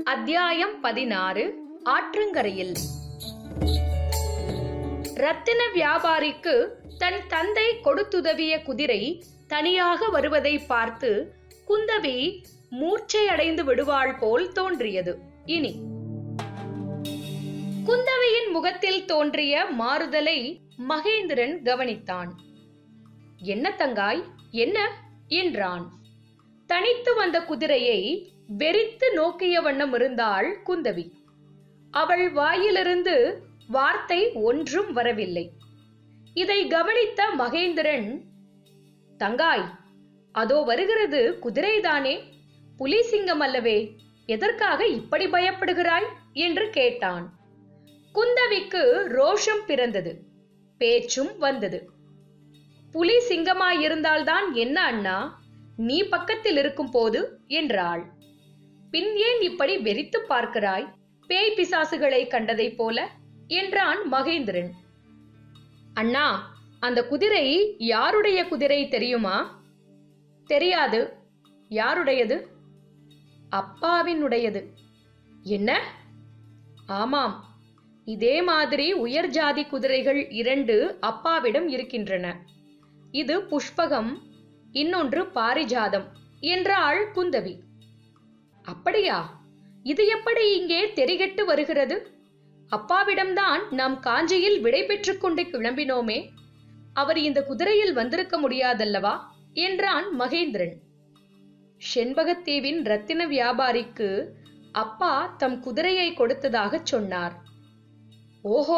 அத்தியாயம் பதினாறு ஆற்றங்கரையில் ரத்தின வியாபாரிக்கு தன் தந்தை கொடுத்துதவிய குதிரை தனியாக வருவதை பார்த்து குந்தவி மூர்ச்சையடைந்து விடுவாள் போல் தோன்றியது இனி குந்தவியின் முகத்தில் தோன்றிய மாறுதலை மகேந்திரன் கவனித்தான் என்ன தங்காய் என்ன என்றான் தனித்து வந்த குதிரையை வெறித்து நோக்கிய வண்ணம் இருந்தாள் குந்தவி அவள் வாயிலிருந்து வார்த்தை ஒன்றும் வரவில்லை இதை கவனித்த மகேந்திரன் தங்காய் அதோ வருகிறது குதிரைதானே புலி சிங்கம் அல்லவே எதற்காக இப்படி பயப்படுகிறாய் என்று கேட்டான் குந்தவிக்கு ரோஷம் பிறந்தது பேச்சும் வந்தது புலி சிங்கமாயிருந்தால்தான் என்ன அண்ணா நீ பக்கத்தில் இருக்கும் போது என்றாள் பின் ஏன் இப்படி வெறித்து பார்க்கிறாய் பேய் பிசாசுகளை கண்டதைப் போல என்றான் மகேந்திரன் அண்ணா அந்த குதிரை யாருடைய குதிரை தெரியுமா தெரியாது யாருடையது அப்பாவினுடையது என்ன ஆமாம் இதே மாதிரி உயர் ஜாதி குதிரைகள் இரண்டு அப்பாவிடம் இருக்கின்றன இது புஷ்பகம் இன்னொன்று பாரிஜாதம் என்றாள் குந்தவி அப்படியா இது எப்படி இங்கே தெரிகெட்டு வருகிறது அப்பாவிடம்தான் நாம் காஞ்சியில் விடை பெற்றுக் கொண்டு கிளம்பினோமே அவர் இந்த குதிரையில் வந்திருக்க முடியாதல்லவா என்றான் மகேந்திரன் செண்பகத்தீவின் ரத்தின வியாபாரிக்கு அப்பா தம் குதிரையை கொடுத்ததாகச் சொன்னார் ஓஹோ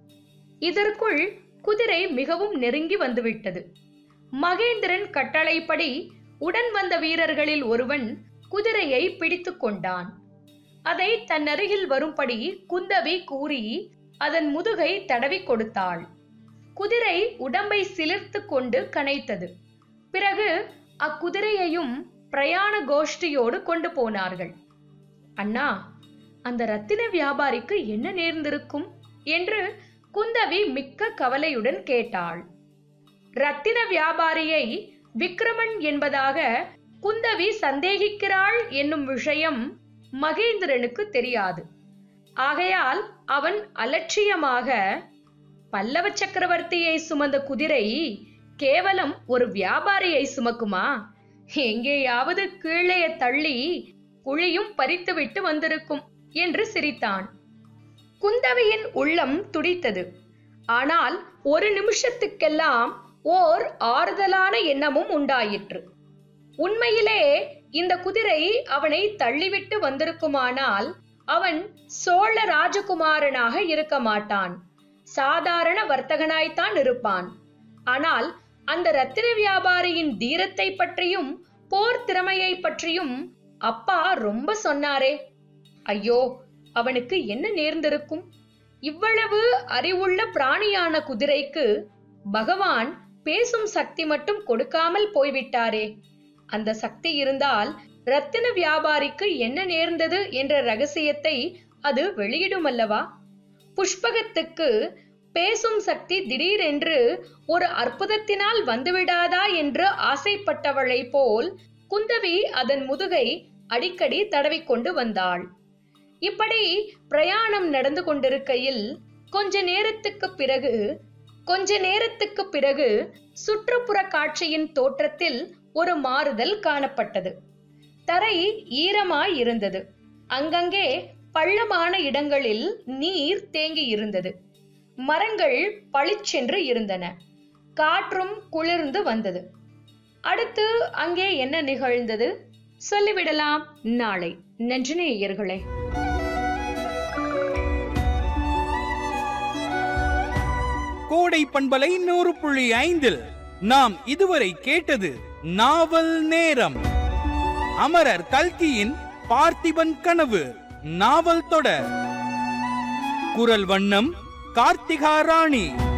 இதற்குள் குதிரை மிகவும் நெருங்கி வந்துவிட்டது மகேந்திரன் கட்டளைப்படி உடன் வந்த வீரர்களில் ஒருவன் குதிரையை பிடித்துக் கொண்டான் அதை தன் அருகில் வரும்படி குந்தவி கூறி அதன் முதுகை தடவி கொடுத்தாள் குதிரை உடம்பை சிலிர்த்து கொண்டு கனைத்தது பிறகு அக்குதிரையையும் பிரயாண கோஷ்டியோடு கொண்டு போனார்கள் அண்ணா அந்த ரத்தின வியாபாரிக்கு என்ன நேர்ந்திருக்கும் என்று குந்தவி மிக்க கவலையுடன் கேட்டாள் ரத்தின வியாபாரியை விக்ரமன் என்பதாக குந்தவி சந்தேகிக்கிறாள் என்னும் விஷயம் மகேந்திரனுக்கு தெரியாது ஆகையால் அவன் அலட்சியமாக பல்லவ சக்கரவர்த்தியை சுமந்த குதிரை கேவலம் ஒரு வியாபாரியை சுமக்குமா எங்கேயாவது கீழே தள்ளி குழியும் பறித்துவிட்டு வந்திருக்கும் என்று சிரித்தான் குந்தவியின் உள்ளம் துடித்தது ஆனால் ஒரு நிமிஷத்துக்கெல்லாம் ஓர் ஆறுதலான எண்ணமும் உண்டாயிற்று உண்மையிலே இந்த குதிரை அவனை தள்ளிவிட்டு வந்திருக்குமானால் அவன் சோழ ராஜகுமாரனாக இருக்க மாட்டான் சாதாரண வர்த்தகனாய்த்தான் இருப்பான் ஆனால் அந்த ரத்தின வியாபாரியின் தீரத்தை பற்றியும் போர் திறமையை பற்றியும் அப்பா ரொம்ப சொன்னாரே ஐயோ அவனுக்கு என்ன நேர்ந்திருக்கும் இவ்வளவு அறிவுள்ள பிராணியான குதிரைக்கு பகவான் பேசும் சக்தி மட்டும் கொடுக்காமல் போய்விட்டாரே அந்த சக்தி இருந்தால் ரத்தின வியாபாரிக்கு என்ன நேர்ந்தது என்ற ரகசியத்தை அது வெளியிடும் அல்லவா புஷ்பகத்துக்கு பேசும் சக்தி திடீரென்று ஒரு அற்புதத்தினால் வந்துவிடாதா என்று ஆசைப்பட்டவளைப் போல் குந்தவி அதன் முதுகை அடிக்கடி தடவிக்கொண்டு வந்தாள் இப்படி பிரயாணம் நடந்து கொண்டிருக்கையில் கொஞ்ச நேரத்துக்கு பிறகு கொஞ்ச நேரத்துக்கு பிறகு சுற்றுப்புற காட்சியின் தோற்றத்தில் ஒரு மாறுதல் காணப்பட்டது தரை ஈரமாய் இருந்தது அங்கங்கே பள்ளமான இடங்களில் நீர் தேங்கி இருந்தது மரங்கள் பளிச்சென்று இருந்தன காற்றும் குளிர்ந்து வந்தது அடுத்து அங்கே என்ன நிகழ்ந்தது சொல்லிவிடலாம் நாளை நன்றி நேயர்களே கோடை பண்பலை நூறு புள்ளி ஐந்தில் நாம் இதுவரை கேட்டது நாவல் நேரம் அமரர் கல்கியின் பார்த்திபன் கனவு நாவல் தொடர் குரல் வண்ணம் கார்த்திகா ராணி